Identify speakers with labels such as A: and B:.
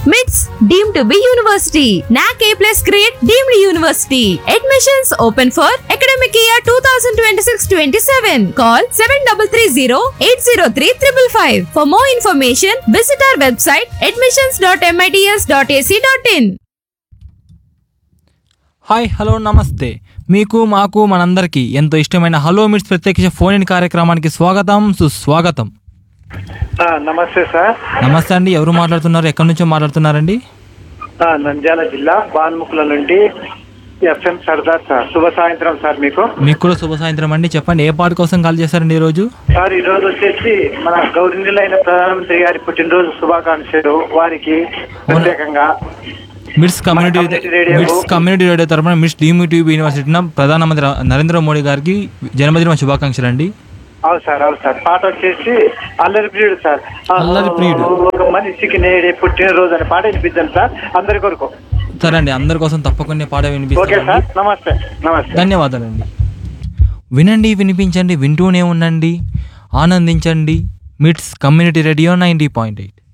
A: MITS deemed to be university. NAC A plus grade deemed university. Admissions open for academic year 2026-27. Call 7330-803-555. For more information, visit our website admissions.mits.ac.in.
B: Hi hello నమస్తే మీకు మాకు మనందరికీ ఎంతో ఇష్టమైన hello మిట్స్ ప్రత్యక్ష phone in కార్యక్రమానికి స్వాగతం సుస్వాగతం
C: ఆ, నమస్తే సార్
B: నమస్తే అండి ఎవరు మాట్లాడుతున్నారు ఎక్కడి నుంచో మాట్లాడుతున్నారండి
C: ఆ, నంద్యాల జిల్లా బాన్ముకుల నుండి ఎఫ్ఎం సర్దార్ సార్ శుభ సాయంత్రం సార్ మీకు
B: మీకు కూడా శుభ సాయంత్రం అండి చెప్పండి ఏ పాట కోసం కాల్ చేశారండి ఈరోజు
C: సార్ ఈ రోజు వచ్చేసి మన గౌరవనీయులైన ప్రధానమంత్రి గారి పుట్టినరోజు శుభాకాంక్షలు వారికి ప్రత్యేకంగా
B: MITS community
C: community radio.
B: MITS community radio తరపున మిట్స్ డీమ్యూటీవీ యూనివర్సిటీ ప్రధానమంత్రి నరేంద్ర మోడీ గారికి జన్మదిన శుభాకాంక్షలు అండి
C: అవును సార్ అవును సార్ పాట వచ్చేసి అల్లరి ప్రియుడు సార్ ఆ,
B: అల్లరి ప్రియుడు.
C: ఒక మనిషికి నేడే పుట్టినరోజు అనే పాట వినిపించాను సార్ అందరి కొరకు
B: సరే అండి అందరి కోసం తప్పకుండా పాట
C: ఓకే
B: వినిపిస్తాను
C: సార్ నమస్తే నమస్తే
B: ధన్యవాదాలండి వినండి వినిపించండి వింటూనే ఉండండి ఆనందించండి MITS community radio ninety point eight